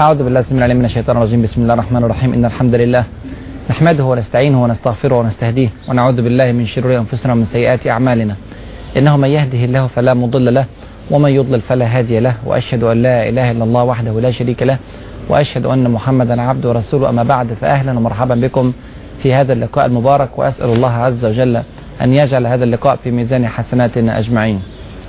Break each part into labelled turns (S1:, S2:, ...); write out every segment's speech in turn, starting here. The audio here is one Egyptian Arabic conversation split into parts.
S1: أعوذ بالله السميع العليم من الشيطان الرجيم بسم الله الرحمن الرحيم إن الحمد لله نحمده ونستعينه ونستغفره ونستهديه ونعوذ بالله من شرور أنفسنا ومن سيئات أعمالنا إنه من يهده الله فلا مضل له ومن يضلل فلا هادي له وأشهد أن لا إله إلا الله وحده لا شريك له وأشهد أن محمدا عبده ورسوله أما بعد فأهلا ومرحبا بكم في هذا اللقاء المبارك وأسأل الله عز وجل أن يجعل هذا اللقاء في ميزان حسناتنا أجمعين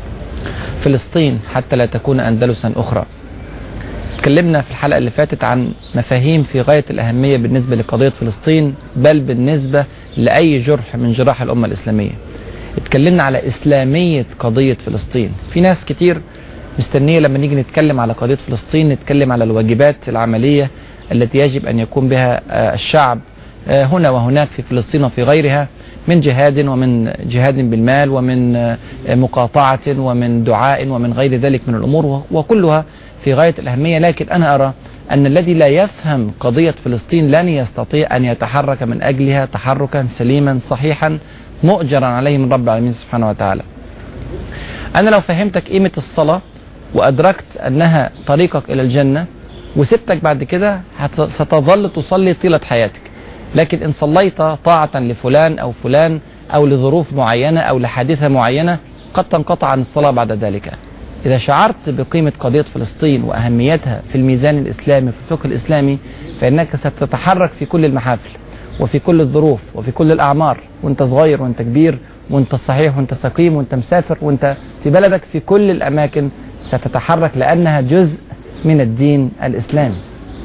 S1: فلسطين حتى لا تكون أندلسا أخرى اتكلمنا في الحلقة اللي فاتت عن مفاهيم في غاية الأهمية بالنسبة لقضية فلسطين بل بالنسبة لأي جرح من جراح الأمة الإسلامية اتكلمنا على إسلامية قضية فلسطين في ناس كتير مستنية لما نيجي نتكلم على قضية فلسطين نتكلم على الواجبات العملية التي يجب أن يكون بها الشعب هنا وهناك في فلسطين وفي غيرها من جهاد ومن جهاد بالمال ومن مقاطعة ومن دعاء ومن غير ذلك من الأمور وكلها في غاية الأهمية لكن أنا أرى أن الذي لا يفهم قضية فلسطين لن يستطيع أن يتحرك من أجلها تحركا سليما صحيحا مؤجرا عليه من رب العالمين سبحانه وتعالى أنا لو فهمتك قيمة الصلاة وأدركت أنها طريقك إلى الجنة وسبتك بعد كده ستظل تصلي طيلة حياتك لكن إن صليت طاعة لفلان أو فلان أو لظروف معينة أو لحادثة معينة قد تنقطع عن الصلاة بعد ذلك إذا شعرت بقيمة قضية فلسطين وأهميتها في الميزان الإسلامي في الفقه الإسلامي فإنك ستتحرك في كل المحافل وفي كل الظروف وفي كل الأعمار وانت صغير وانت كبير وانت صحيح وانت سقيم وانت مسافر وانت في بلدك في كل الأماكن ستتحرك لأنها جزء من الدين الإسلامي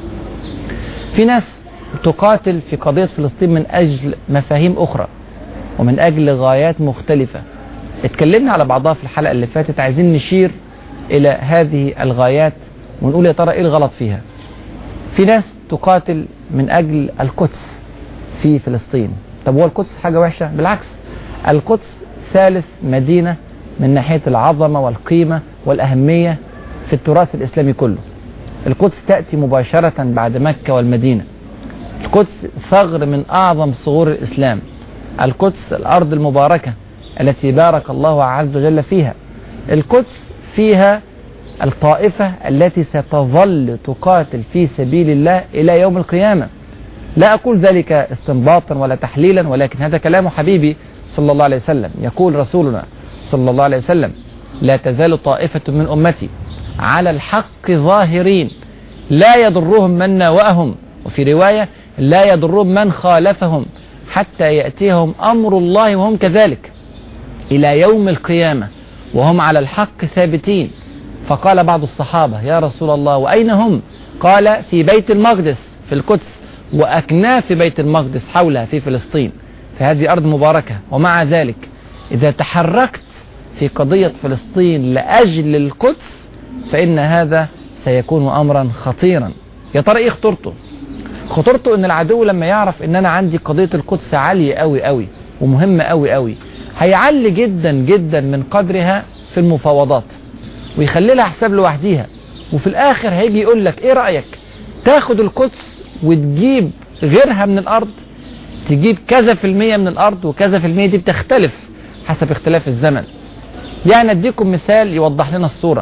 S1: في ناس تقاتل في قضية فلسطين من أجل مفاهيم أخرى ومن أجل غايات مختلفة اتكلمنا على بعضها في الحلقة اللي فاتت عايزين نشير إلى هذه الغايات ونقول يا ترى إيه الغلط فيها في ناس تقاتل من أجل القدس في فلسطين طب هو القدس حاجة وحشة بالعكس القدس ثالث مدينة من ناحية العظمة والقيمة والأهمية في التراث الإسلامي كله القدس تأتي مباشرة بعد مكة والمدينة القدس ثغر من أعظم ثغور الإسلام القدس الأرض المباركة التي بارك الله عز وجل فيها القدس فيها الطائفة التي ستظل تقاتل في سبيل الله إلى يوم القيامة لا أقول ذلك استنباطا ولا تحليلا ولكن هذا كلام حبيبي صلى الله عليه وسلم يقول رسولنا صلى الله عليه وسلم لا تزال طائفة من أمتي على الحق ظاهرين لا يضرهم من ناوأهم وفي رواية لا يضرهم من خالفهم حتى يأتيهم أمر الله وهم كذلك إلى يوم القيامة وهم على الحق ثابتين فقال بعض الصحابة يا رسول الله وأين هم قال في بيت المقدس في القدس وأكناف بيت المقدس حولها في فلسطين فهذه أرض مباركة ومع ذلك إذا تحركت في قضية فلسطين لأجل القدس فإن هذا سيكون أمرا خطيرا يا ترى إيه خطورته خطورته ان العدو لما يعرف ان انا عندي قضية القدس عالية قوي قوي ومهمة قوي قوي هيعلي جدا جدا من قدرها في المفاوضات ويخلي لها حساب لوحديها وفي الاخر هيجي يقول لك ايه رأيك تاخد القدس وتجيب غيرها من الارض تجيب كذا في المية من الارض وكذا في المية دي بتختلف حسب اختلاف الزمن يعني اديكم مثال يوضح لنا الصورة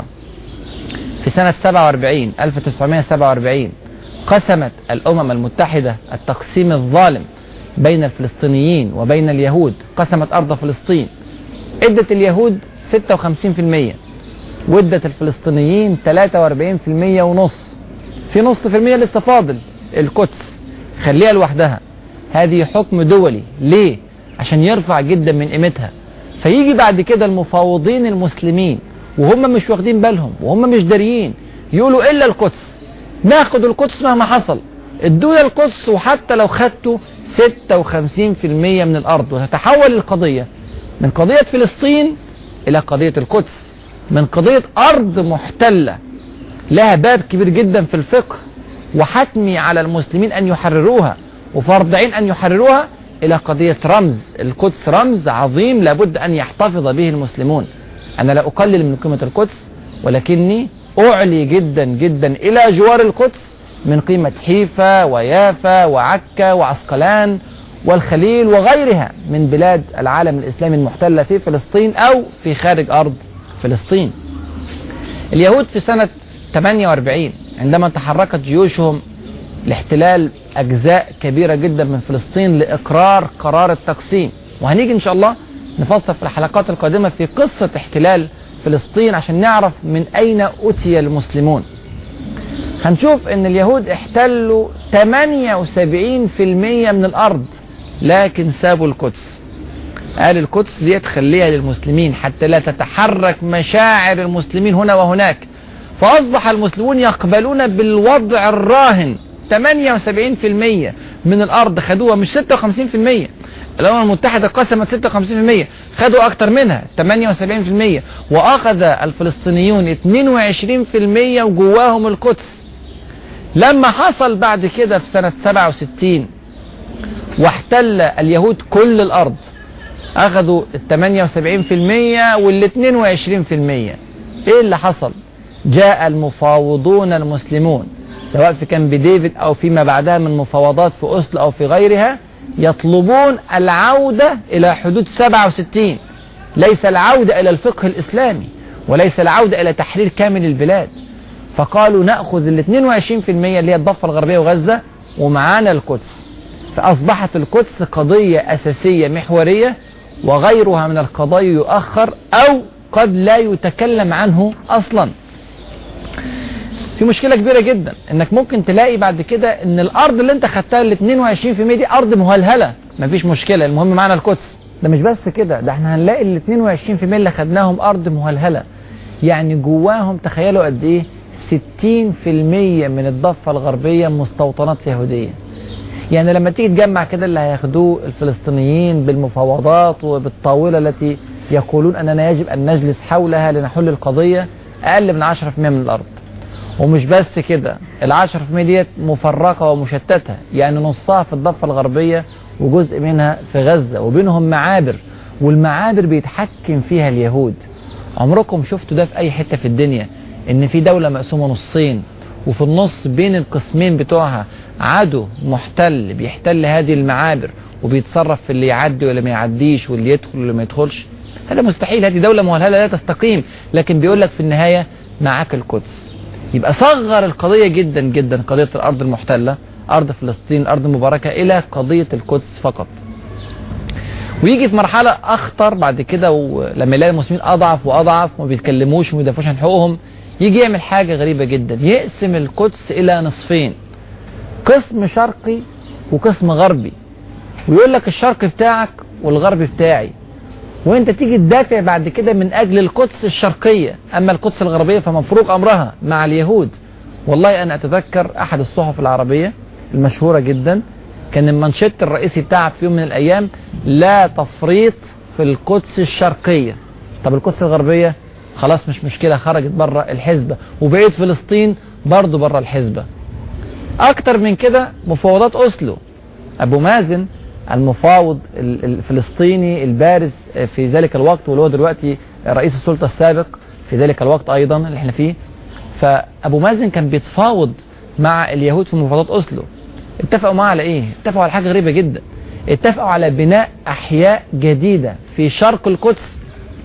S1: في سنة 47 1947 قسمت الأمم المتحدة التقسيم الظالم بين الفلسطينيين وبين اليهود قسمت أرض فلسطين ادت اليهود 56% وادت الفلسطينيين 43% ونص في نص في المية لسه فاضل القدس خليها لوحدها هذه حكم دولي ليه عشان يرفع جدا من قيمتها فيجي بعد كده المفاوضين المسلمين وهم مش واخدين بالهم وهم مش داريين يقولوا إلا القدس ناخد القدس مهما حصل ادونا القدس وحتى لو خدته 56% من الأرض وتتحول القضية من قضية فلسطين إلى قضية القدس من قضية أرض محتلة لها باب كبير جدا في الفقه وحتمي على المسلمين أن يحرروها وفرض عين أن يحرروها إلى قضية رمز القدس رمز عظيم لابد أن يحتفظ به المسلمون أنا لا أقلل من قيمة القدس ولكني أعلي جدا جدا إلى جوار القدس من قيمة حيفا ويافا وعكا وعسقلان والخليل وغيرها من بلاد العالم الإسلامي المحتلة في فلسطين أو في خارج أرض فلسطين اليهود في سنة 48 عندما تحركت جيوشهم لاحتلال أجزاء كبيرة جدا من فلسطين لإقرار قرار التقسيم وهنيجي إن شاء الله نفصل في الحلقات القادمة في قصة احتلال فلسطين عشان نعرف من أين أتي المسلمون هنشوف ان اليهود احتلوا 78% من الارض لكن سابوا القدس قال القدس دي تخليها للمسلمين حتى لا تتحرك مشاعر المسلمين هنا وهناك فأصبح المسلمون يقبلون بالوضع الراهن 78% من الأرض خدوها مش 56% الأمم المتحدة قسمت 56% خدوا أكتر منها 78% وأخذ الفلسطينيون 22% وجواهم القدس لما حصل بعد كده في سنة 67 واحتل اليهود كل الأرض أخذوا ال 78% وال 22% إيه اللي حصل جاء المفاوضون المسلمون سواء في كامب ديفيد أو فيما بعدها من مفاوضات في أسل أو في غيرها يطلبون العودة إلى حدود 67 ليس العودة إلى الفقه الإسلامي وليس العودة إلى تحرير كامل البلاد فقالوا نأخذ ال 22% اللي هي الضفة الغربية وغزة ومعانا القدس فأصبحت القدس قضية أساسية محورية وغيرها من القضايا يؤخر أو قد لا يتكلم عنه أصلا في مشكلة كبيرة جدا انك ممكن تلاقي بعد كده ان الارض اللي انت خدتها ال 22% دي ارض مهلهلة مفيش مشكلة المهم معنا القدس ده مش بس كده ده احنا هنلاقي ال 22% اللي خدناهم ارض مهلهلة يعني جواهم تخيلوا قد ايه 60% من الضفة الغربية مستوطنات يهودية يعني لما تيجي تجمع كده اللي هياخدوه الفلسطينيين بالمفاوضات وبالطاولة التي يقولون أننا يجب أن نجلس حولها لنحل القضية أقل من 10% من الأرض ومش بس كده العشرة في ديت مفرقة ومشتتة يعني نصها في الضفة الغربية وجزء منها في غزة وبينهم معابر والمعابر بيتحكم فيها اليهود عمركم شفتوا ده في أي حتة في الدنيا إن في دولة مقسومة نصين وفي النص بين القسمين بتوعها عدو محتل بيحتل هذه المعابر وبيتصرف في اللي يعدي ولا ما يعديش واللي يدخل ولا ما يدخلش هذا مستحيل هذه دولة مهلهلة لا تستقيم لكن بيقول لك في النهاية معاك القدس يبقى صغر القضية جدا جدا قضية الأرض المحتلة أرض فلسطين الأرض المباركة إلى قضية القدس فقط ويجي في مرحلة أخطر بعد كده ولما يلاقي المسلمين أضعف وأضعف وما بيتكلموش وما بيدافعوش عن حقوقهم يجي يعمل حاجة غريبة جدا يقسم القدس إلى نصفين قسم شرقي وقسم غربي ويقول لك الشرق بتاعك والغرب بتاعي وانت تيجي تدافع بعد كده من اجل القدس الشرقية اما القدس الغربية فمفروق امرها مع اليهود والله انا اتذكر احد الصحف العربية المشهورة جدا كان المنشط الرئيسي بتاعها في يوم من الايام لا تفريط في القدس الشرقية طب القدس الغربية خلاص مش مشكلة خرجت بره الحزبة وبقيت فلسطين برضو بره الحزبة اكتر من كده مفاوضات اسلو ابو مازن المفاوض الفلسطيني البارز في ذلك الوقت واللي هو دلوقتي رئيس السلطة السابق في ذلك الوقت ايضا اللي احنا فيه فابو مازن كان بيتفاوض مع اليهود في مفاوضات اسلو اتفقوا معاه على ايه اتفقوا على حاجة غريبة جدا اتفقوا على بناء احياء جديدة في شرق القدس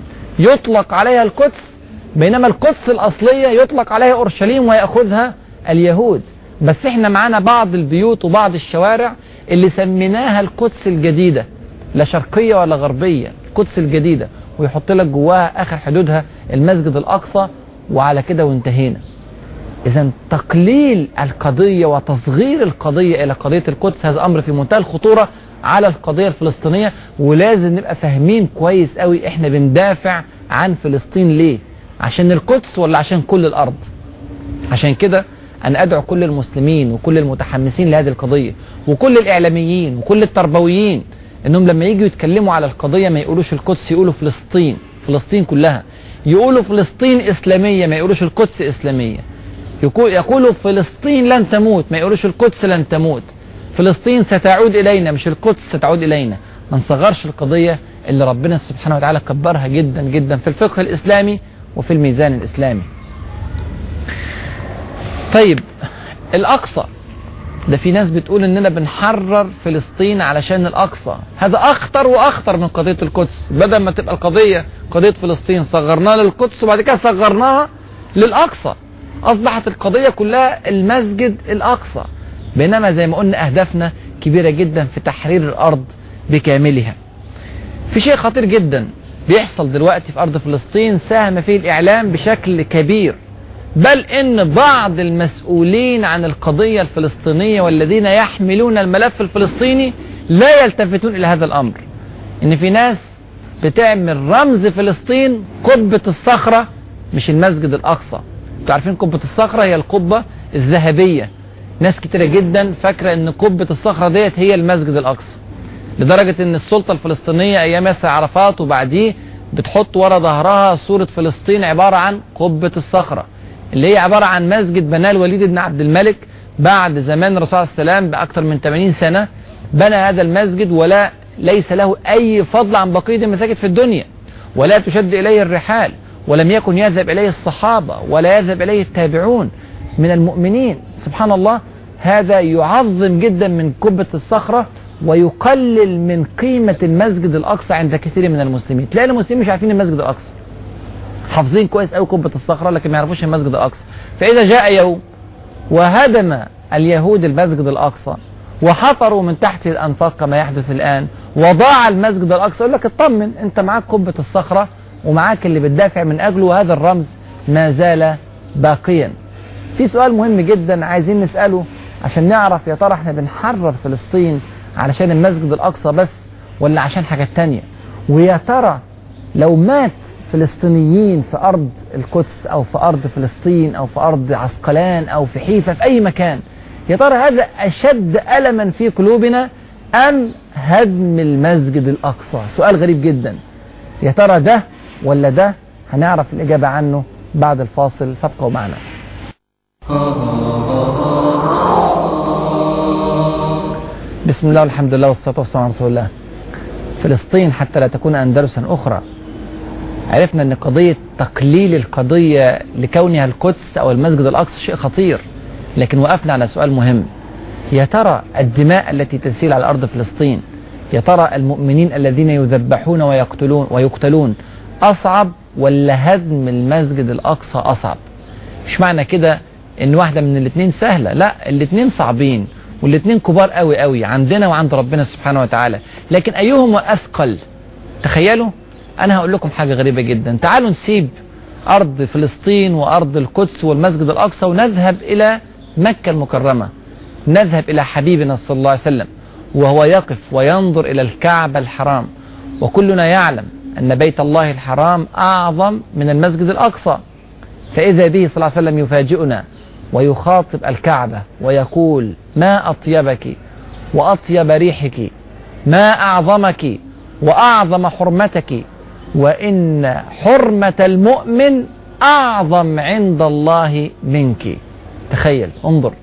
S1: يطلق عليها القدس بينما القدس الاصلية يطلق عليها اورشليم ويأخذها اليهود بس احنا معانا بعض البيوت وبعض الشوارع اللي سميناها القدس الجديدة لا شرقية ولا غربية القدس الجديدة ويحط لك جواها اخر حدودها المسجد الاقصى وعلى كده وانتهينا اذا تقليل القضية وتصغير القضية الى قضية القدس هذا امر في منتهى الخطورة على القضية الفلسطينية ولازم نبقى فاهمين كويس قوي احنا بندافع عن فلسطين ليه عشان القدس ولا عشان كل الارض عشان كده أنا أدعو كل المسلمين وكل المتحمسين لهذه القضية وكل الإعلاميين وكل التربويين أنهم لما يجوا يتكلموا على القضية ما يقولوش القدس يقولوا فلسطين فلسطين كلها يقولوا فلسطين إسلامية ما يقولوش القدس إسلامية يقولوا فلسطين لن تموت ما يقولوش القدس لن تموت فلسطين ستعود إلينا مش القدس ستعود إلينا ما نصغرش القضية اللي ربنا سبحانه وتعالى كبرها جدا جدا في الفقه الإسلامي وفي الميزان الإسلامي طيب الأقصى ده في ناس بتقول اننا بنحرر فلسطين علشان الأقصى هذا أخطر وأخطر من قضية القدس بدل ما تبقى القضية قضية فلسطين صغرناها للقدس وبعد كده صغرناها للأقصى أصبحت القضية كلها المسجد الأقصى بينما زي ما قلنا أهدافنا كبيرة جدا في تحرير الأرض بكاملها في شيء خطير جدا بيحصل دلوقتي في أرض فلسطين ساهم فيه الإعلام بشكل كبير بل إن بعض المسؤولين عن القضية الفلسطينية والذين يحملون الملف الفلسطيني لا يلتفتون إلى هذا الأمر إن في ناس بتعمل رمز فلسطين قبة الصخرة مش المسجد الأقصى انتوا عارفين قبة الصخرة هي القبة الذهبية ناس كتيرة جدا فاكرة ان قبة الصخرة ديت هي المسجد الأقصى لدرجة ان السلطة الفلسطينية ايام ياسر عرفات وبعديه بتحط ورا ظهرها صورة فلسطين عبارة عن قبة الصخرة اللي هي عبارة عن مسجد بناه الوليد بن عبد الملك بعد زمان الرسول صلى الله عليه وسلم بأكثر من 80 سنة بنى هذا المسجد ولا ليس له أي فضل عن بقية المساجد في الدنيا ولا تشد إليه الرحال ولم يكن يذهب إليه الصحابة ولا يذهب إليه التابعون من المؤمنين سبحان الله هذا يعظم جدا من كبة الصخرة ويقلل من قيمة المسجد الأقصى عند كثير من المسلمين تلاقي المسلمين مش عارفين المسجد الأقصى حافظين كويس قوي كبة الصخرة لكن ما يعرفوش المسجد الأقصى فإذا جاء يوم وهدم اليهود المسجد الأقصى وحفروا من تحت الأنفاق كما يحدث الآن وضاع المسجد الأقصى يقول لك اطمن أنت معاك قبة الصخرة ومعاك اللي بتدافع من أجله وهذا الرمز ما زال باقيا في سؤال مهم جدا عايزين نسأله عشان نعرف يا ترى احنا بنحرر فلسطين علشان المسجد الأقصى بس ولا عشان حاجات تانية ويا ترى لو مات فلسطينيين في أرض القدس أو في أرض فلسطين أو في أرض عسقلان أو في حيفا في أي مكان يا ترى هذا أشد ألما في قلوبنا أم هدم المسجد الأقصى سؤال غريب جدا يا ترى ده ولا ده هنعرف الإجابة عنه بعد الفاصل فابقوا معنا بسم الله والحمد لله والصلاة والسلام على رسول الله فلسطين حتى لا تكون أندلسا أخرى عرفنا أن قضية تقليل القضية لكونها القدس أو المسجد الأقصى شيء خطير لكن وقفنا على سؤال مهم يا ترى الدماء التي تسيل على أرض فلسطين يا ترى المؤمنين الذين يذبحون ويقتلون ويقتلون أصعب ولا هدم المسجد الأقصى أصعب مش معنى كده ان واحدة من الاثنين سهلة لا الاثنين صعبين والاثنين كبار قوي قوي عندنا وعند ربنا سبحانه وتعالى لكن ايهما اثقل تخيلوا انا هقول لكم حاجة غريبة جدا تعالوا نسيب ارض فلسطين وارض القدس والمسجد الاقصى ونذهب الى مكة المكرمة نذهب الى حبيبنا صلى الله عليه وسلم وهو يقف وينظر الى الكعبة الحرام وكلنا يعلم ان بيت الله الحرام اعظم من المسجد الاقصى فإذا به صلى الله عليه وسلم يفاجئنا ويخاطب الكعبة ويقول ما أطيبك وأطيب ريحك ما أعظمك وأعظم حرمتك وإن حرمة المؤمن أعظم عند الله منك تخيل انظر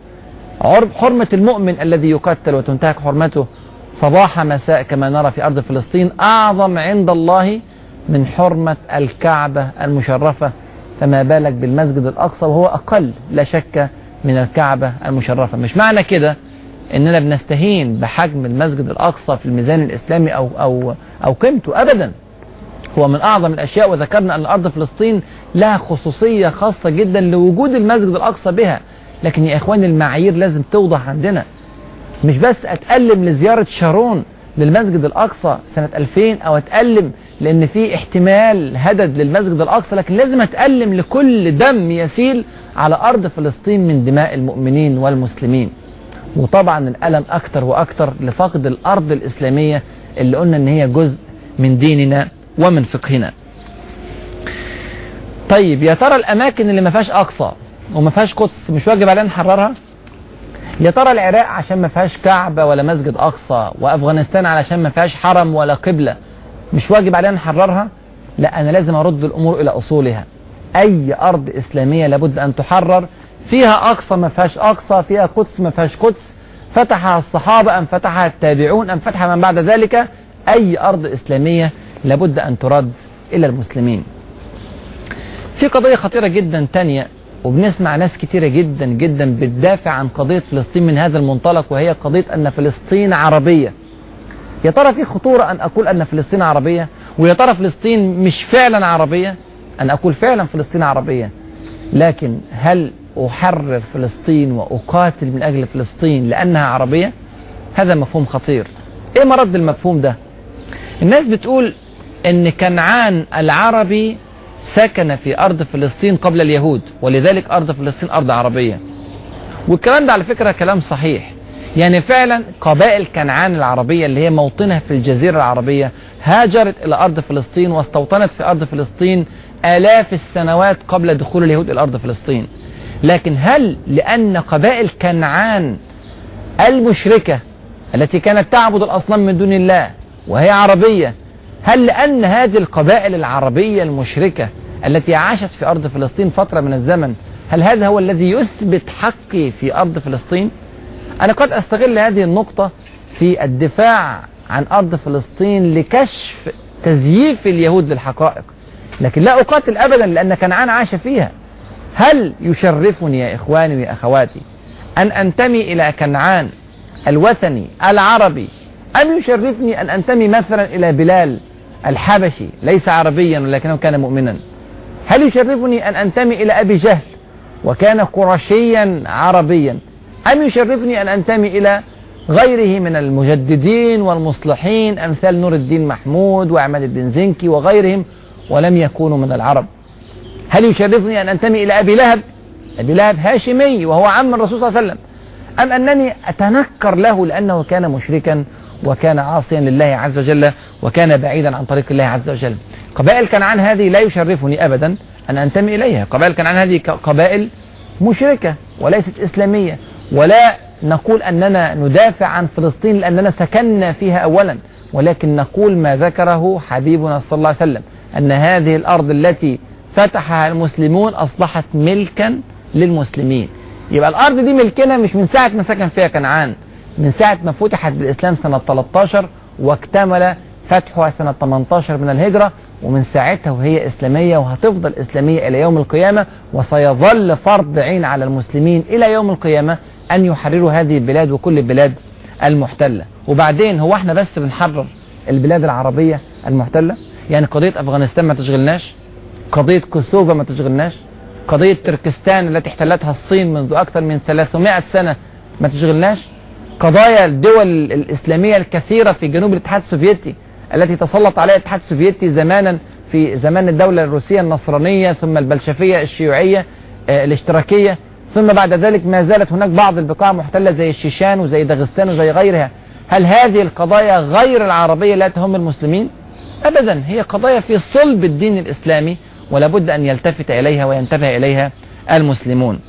S1: حرمة المؤمن الذي يقتل وتنتهك حرمته صباح مساء كما نرى في أرض فلسطين أعظم عند الله من حرمة الكعبة المشرفة فما بالك بالمسجد الأقصى وهو أقل لا شك من الكعبة المشرفة مش معنى كده اننا بنستهين بحجم المسجد الأقصى في الميزان الإسلامي أو, أو, أو قيمته أبدا هو من أعظم الأشياء وذكرنا أن أرض فلسطين لها خصوصية خاصة جدا لوجود المسجد الأقصى بها لكن يا إخواني المعايير لازم توضح عندنا مش بس أتألم لزيارة شارون للمسجد الأقصى سنة 2000 أو أتألم لأن في احتمال هدد للمسجد الأقصى لكن لازم أتألم لكل دم يسيل على أرض فلسطين من دماء المؤمنين والمسلمين وطبعا الألم أكتر وأكتر لفقد الأرض الإسلامية اللي قلنا أن هي جزء من ديننا ومن فقهنا طيب يا ترى الأماكن اللي ما فيهاش أقصى وما فيهاش قدس مش واجب علينا نحررها يا ترى العراق عشان ما فيهاش كعبة ولا مسجد أقصى وأفغانستان علشان ما فيهاش حرم ولا قبلة مش واجب علينا نحررها لا أنا لازم أرد الأمور إلى أصولها أي أرض إسلامية لابد أن تحرر فيها أقصى ما فيهاش أقصى فيها قدس ما فيهاش قدس فتحها الصحابة أم فتحها التابعون أم فتحها من بعد ذلك أي أرض إسلامية لابد أن ترد إلى المسلمين في قضية خطيرة جدا تانية وبنسمع ناس كتيرة جدا جدا بتدافع عن قضية فلسطين من هذا المنطلق وهي قضية أن فلسطين عربية يا ترى في خطورة أن أقول أن فلسطين عربية ويا ترى فلسطين مش فعلا عربية أن أقول فعلا فلسطين عربية لكن هل أحرر فلسطين وأقاتل من أجل فلسطين لأنها عربية هذا مفهوم خطير إيه مرد المفهوم ده الناس بتقول ان كنعان العربي سكن في أرض فلسطين قبل اليهود ولذلك أرض فلسطين أرض عربية والكلام ده على فكرة كلام صحيح يعني فعلا قبائل كنعان العربية اللي هي موطنها في الجزيرة العربية هاجرت إلى أرض فلسطين واستوطنت في أرض فلسطين آلاف السنوات قبل دخول اليهود إلى أرض فلسطين لكن هل لأن قبائل كنعان المشركة التي كانت تعبد الأصنام من دون الله وهي عربية هل لأن هذه القبائل العربية المشركة التي عاشت في أرض فلسطين فترة من الزمن هل هذا هو الذي يثبت حقي في أرض فلسطين أنا قد أستغل هذه النقطة في الدفاع عن أرض فلسطين لكشف تزييف اليهود للحقائق لكن لا أقاتل أبدا لأن كنعان عاش فيها هل يشرفني يا إخواني ويا أخواتي أن أنتمي إلى كنعان الوثني العربي أم يشرفني أن أنتمي مثلا إلى بلال الحبشي ليس عربيا ولكنه كان مؤمنا هل يشرفني أن أنتمي إلى أبي جهل وكان قرشيا عربيا أم يشرفني أن أنتمي إلى غيره من المجددين والمصلحين أمثال نور الدين محمود وعماد الدين زنكي وغيرهم ولم يكونوا من العرب هل يشرفني أن أنتمي إلى أبي لهب أبي لهب هاشمي وهو عم الرسول صلى الله عليه وسلم أم أنني أتنكر له لأنه كان مشركا وكان عاصيا لله عز وجل وكان بعيدا عن طريق الله عز وجل قبائل كنعان هذه لا يشرفني أبدا أن أنتمي إليها قبائل كنعان هذه قبائل مشركة وليست إسلامية ولا نقول أننا ندافع عن فلسطين لأننا سكننا فيها أولا ولكن نقول ما ذكره حبيبنا صلى الله عليه وسلم أن هذه الأرض التي فتحها المسلمون أصبحت ملكا للمسلمين يبقى الأرض دي ملكنا مش من ساعة ما سكن فيها كنعان من ساعة ما فتحت بالإسلام سنة 13 واكتمل فتحها سنة 18 من الهجرة ومن ساعتها وهي إسلامية وهتفضل إسلامية إلى يوم القيامة وسيظل فرض عين على المسلمين إلى يوم القيامة أن يحرروا هذه البلاد وكل البلاد المحتلة وبعدين هو احنا بس بنحرر البلاد العربية المحتلة يعني قضية أفغانستان ما تشغلناش قضية كوسوفا ما تشغلناش قضية تركستان التي احتلتها الصين منذ أكثر من 300 سنة ما تشغلناش قضايا الدول الإسلامية الكثيرة في جنوب الاتحاد السوفيتي التي تسلط عليها الاتحاد السوفيتي زمانا في زمان الدولة الروسية النصرانية ثم البلشفية الشيوعية آه، الاشتراكية ثم بعد ذلك ما زالت هناك بعض البقاع محتلة زي الشيشان وزي داغستان وزي غيرها هل هذه القضايا غير العربية لا تهم المسلمين أبدا هي قضايا في صلب الدين الإسلامي ولا بد أن يلتفت إليها وينتبه إليها المسلمون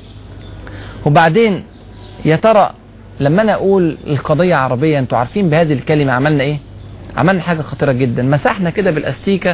S1: وبعدين يا ترى لما أنا أقول القضية عربية أنتوا عارفين بهذه الكلمة عملنا إيه عملنا حاجة خطيرة جدا مسحنا كده بالأستيكة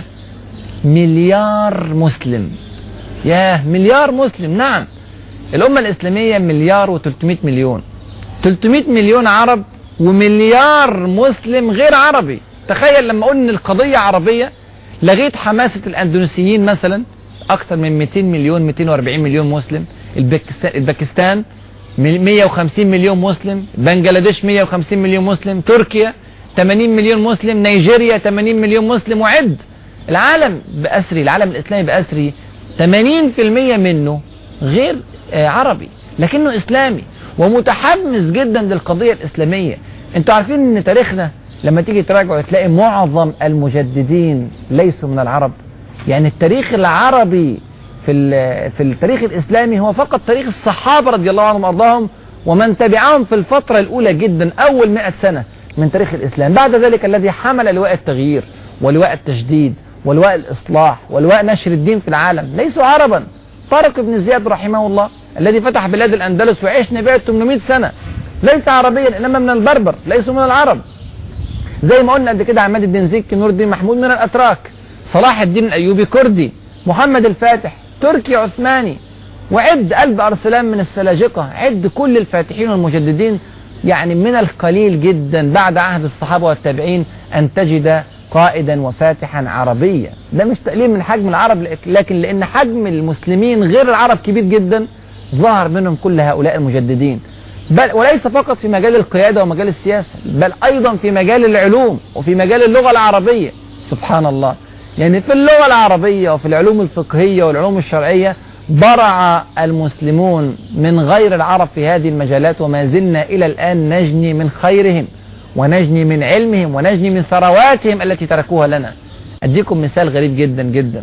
S1: مليار مسلم ياه مليار مسلم نعم الأمة الإسلامية مليار و300 مليون 300 مليون عرب ومليار مسلم غير عربي تخيل لما قلنا القضية عربية لغيت حماسة الأندونيسيين مثلا أكثر من 200 مليون 240 مليون مسلم الباكستان, الباكستان 150 مليون مسلم بنجلاديش 150 مليون مسلم تركيا 80 مليون مسلم نيجيريا 80 مليون مسلم وعد العالم بأسري العالم الإسلامي بأسري 80% منه غير آه، عربي لكنه إسلامي ومتحمس جدا للقضية الإسلامية انتوا عارفين ان تاريخنا لما تيجي تراجعوا تلاقي معظم المجددين ليسوا من العرب يعني التاريخ العربي في في التاريخ الإسلامي هو فقط تاريخ الصحابة رضي الله عنهم وأرضاهم ومن تبعهم في الفترة الأولى جدا أول مئة سنة من تاريخ الإسلام بعد ذلك الذي حمل لواء التغيير ولواء التجديد ولواء الإصلاح ولواء نشر الدين في العالم ليسوا عربا طارق بن زياد رحمه الله الذي فتح بلاد الأندلس وعيش نبيع 800 سنة ليس عربيا إنما من البربر ليسوا من العرب زي ما قلنا قبل كده عماد الدين زكي نور الدين محمود من الأتراك صلاح الدين الأيوبي كردي محمد الفاتح تركي عثماني وعد قلب أرسلان من السلاجقة عد كل الفاتحين والمجددين يعني من القليل جدا بعد عهد الصحابة والتابعين أن تجد قائدا وفاتحا عربيا ده مش تقليل من حجم العرب لكن لأن حجم المسلمين غير العرب كبير جدا ظهر منهم كل هؤلاء المجددين بل وليس فقط في مجال القيادة ومجال السياسة بل أيضا في مجال العلوم وفي مجال اللغة العربية سبحان الله يعني في اللغة العربية وفي العلوم الفقهية والعلوم الشرعية برع المسلمون من غير العرب في هذه المجالات وما زلنا إلى الآن نجني من خيرهم ونجني من علمهم ونجني من ثرواتهم التي تركوها لنا أديكم مثال غريب جدا جدا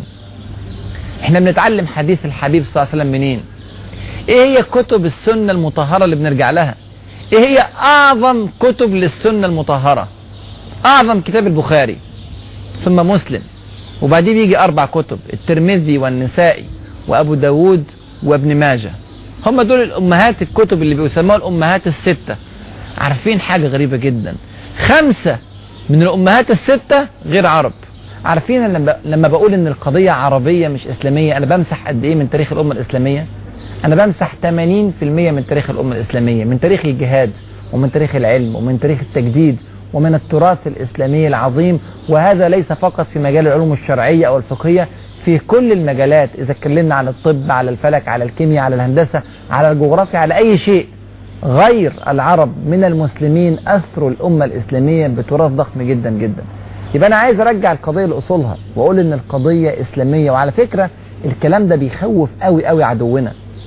S1: احنا بنتعلم حديث الحبيب صلى الله عليه وسلم منين ايه هي كتب السنة المطهرة اللي بنرجع لها ايه هي اعظم كتب للسنة المطهرة اعظم كتاب البخاري ثم مسلم وبعدين بيجي اربع كتب الترمذي والنسائي وابو داود وابن ماجه هم دول الامهات الكتب اللي بيسموها الامهات الستة عارفين حاجة غريبة جدا خمسة من الامهات الستة غير عرب عارفين لما لما بقول ان القضية عربية مش اسلامية انا بمسح قد ايه من تاريخ الامة الاسلامية انا بمسح 80% من تاريخ الامة الاسلامية من تاريخ الجهاد ومن تاريخ العلم ومن تاريخ التجديد ومن التراث الاسلامي العظيم وهذا ليس فقط في مجال العلوم الشرعية او الفقهية في كل المجالات اذا اتكلمنا عن الطب على الفلك على الكيمياء على الهندسة على الجغرافيا على اي شيء غير العرب من المسلمين اثروا الامة الاسلامية بتراث ضخم جدا جدا يبقى انا عايز ارجع القضية لاصولها واقول ان القضية اسلامية وعلى فكرة الكلام ده بيخوف قوي قوي عدونا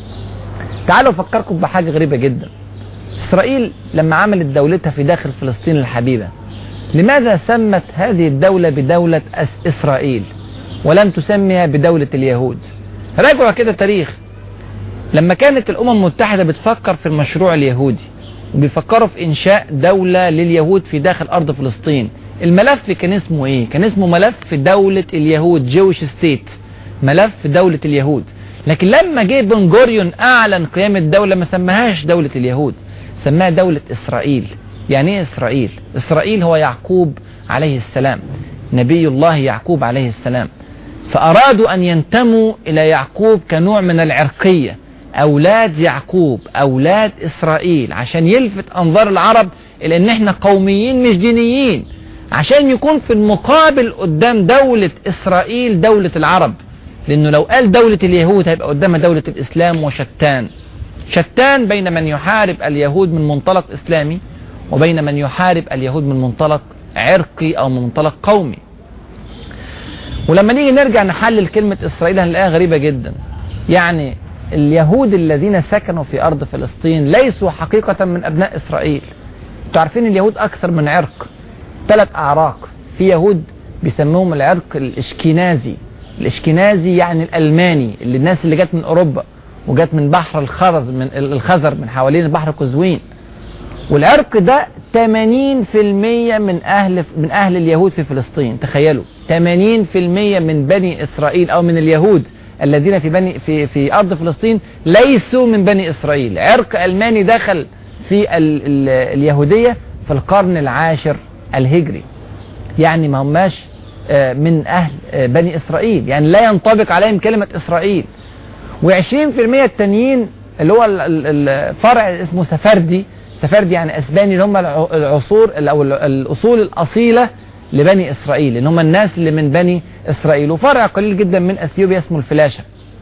S1: تعالوا افكركم بحاجة غريبة جدا اسرائيل لما عملت دولتها في داخل فلسطين الحبيبة لماذا سمت هذه الدولة بدولة اسرائيل ولم تسميها بدولة اليهود راجعوا كده تاريخ لما كانت الامم المتحدة بتفكر في المشروع اليهودي وبيفكروا في انشاء دولة لليهود في داخل ارض فلسطين الملف كان اسمه ايه كان اسمه ملف دولة اليهود جويش ستيت ملف دولة اليهود لكن لما جه بن جوريون اعلن قيام الدولة ما سماهاش دولة اليهود سماها دولة اسرائيل يعني ايه اسرائيل اسرائيل هو يعقوب عليه السلام نبي الله يعقوب عليه السلام فارادوا ان ينتموا الى يعقوب كنوع من العرقية اولاد يعقوب اولاد اسرائيل عشان يلفت انظار العرب الى ان احنا قوميين مش دينيين عشان يكون في المقابل قدام دولة اسرائيل دولة العرب لانه لو قال دولة اليهود هيبقى قدامها دولة الاسلام وشتان شتان بين من يحارب اليهود من منطلق اسلامي وبين من يحارب اليهود من منطلق عرقي او من منطلق قومي ولما نيجي نرجع نحلل كلمة اسرائيل هنلاقيها غريبة جدا يعني اليهود الذين سكنوا في ارض فلسطين ليسوا حقيقة من ابناء اسرائيل انتوا عارفين اليهود اكثر من عرق ثلاث اعراق في يهود بيسموهم العرق الاشكينازي الاشكينازي يعني الالماني اللي الناس اللي جت من اوروبا وجت من بحر الخرز من الخزر من حوالين بحر قزوين والعرق ده 80% من اهل من اهل اليهود في فلسطين تخيلوا 80% من بني اسرائيل او من اليهود الذين في بني في في ارض فلسطين ليسوا من بني اسرائيل عرق الماني دخل في ال ال اليهوديه في القرن العاشر الهجري يعني ما هماش من أهل بني إسرائيل يعني لا ينطبق عليهم كلمة إسرائيل و20% التانيين اللي هو الفرع اسمه سفردي سفردي يعني أسباني اللي هم العصور أو الأصول الأصيلة لبني إسرائيل اللي هم الناس اللي من بني إسرائيل وفرع قليل جدا من أثيوبيا اسمه الفلاشة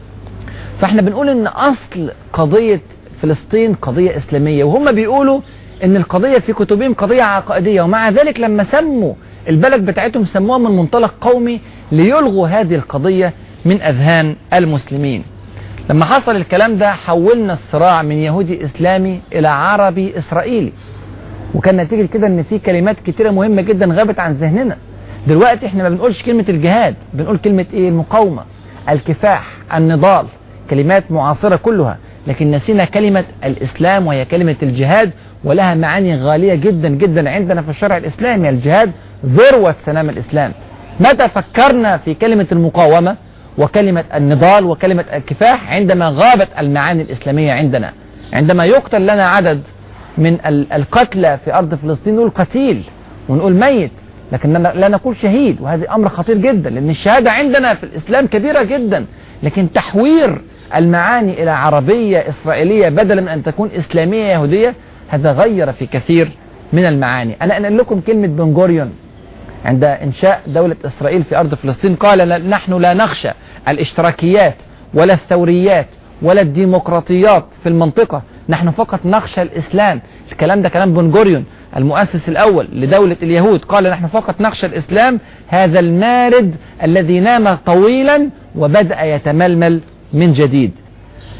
S1: فاحنا بنقول ان أصل قضية فلسطين قضية إسلامية وهم بيقولوا ان القضية في كتبهم قضية عقائدية ومع ذلك لما سموا البلد بتاعتهم سموها من منطلق قومي ليلغوا هذه القضية من أذهان المسلمين لما حصل الكلام ده حولنا الصراع من يهودي إسلامي إلى عربي إسرائيلي وكان نتيجة كده ان في كلمات كتيرة مهمة جدا غابت عن ذهننا دلوقتي احنا ما بنقولش كلمة الجهاد بنقول كلمة ايه المقاومة الكفاح النضال كلمات معاصرة كلها لكن نسينا كلمة الإسلام وهي كلمة الجهاد ولها معاني غالية جدا جدا عندنا في الشرع الإسلامي الجهاد ذروة سلام الإسلام متى فكرنا في كلمة المقاومة وكلمة النضال وكلمة الكفاح عندما غابت المعاني الإسلامية عندنا عندما يقتل لنا عدد من القتلى في أرض فلسطين نقول قتيل ونقول ميت لكن لا نقول شهيد وهذا أمر خطير جدا لأن الشهادة عندنا في الإسلام كبيرة جدا لكن تحوير المعاني إلى عربية إسرائيلية بدلا من أن تكون إسلامية يهودية هذا غير في كثير من المعاني أنا أنقل لكم كلمة بن جوريون عند إنشاء دولة إسرائيل في أرض فلسطين قال نحن لا نخشى الاشتراكيات ولا الثوريات ولا الديمقراطيات في المنطقة نحن فقط نخشى الإسلام الكلام ده كلام بن جوريون المؤسس الأول لدولة اليهود قال نحن فقط نخشى الإسلام هذا المارد الذي نام طويلا وبدأ يتململ من جديد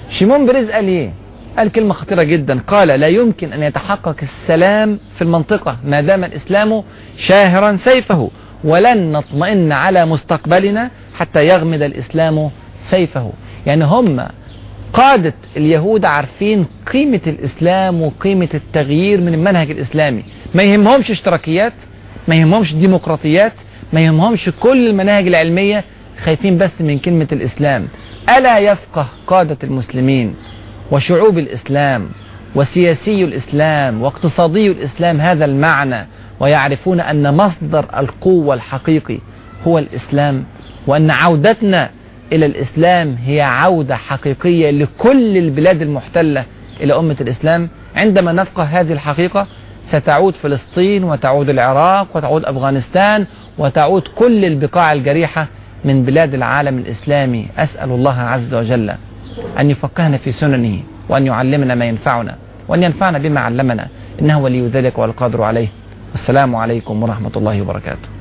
S1: شيمون بريز قال ايه قال كلمة خطيرة جدا قال لا يمكن أن يتحقق السلام في المنطقة ما دام الإسلام شاهرا سيفه ولن نطمئن على مستقبلنا حتى يغمد الإسلام سيفه يعني هم قادة اليهود عارفين قيمة الإسلام وقيمة التغيير من المنهج الإسلامي ما يهمهمش اشتراكيات ما يهمهمش ديمقراطيات ما يهمهمش كل المناهج العلمية خايفين بس من كلمة الإسلام ألا يفقه قادة المسلمين وشعوب الإسلام وسياسي الإسلام واقتصادي الإسلام هذا المعنى ويعرفون أن مصدر القوة الحقيقي هو الإسلام وأن عودتنا إلى الإسلام هي عودة حقيقية لكل البلاد المحتلة إلى أمة الإسلام عندما نفقه هذه الحقيقة ستعود فلسطين وتعود العراق وتعود أفغانستان وتعود كل البقاع الجريحة من بلاد العالم الإسلامي أسأل الله عز وجل أن يفقهنا في سننه وأن يعلمنا ما ينفعنا وأن ينفعنا بما علمنا إنه ولي ذلك والقادر عليه السلام عليكم ورحمة الله وبركاته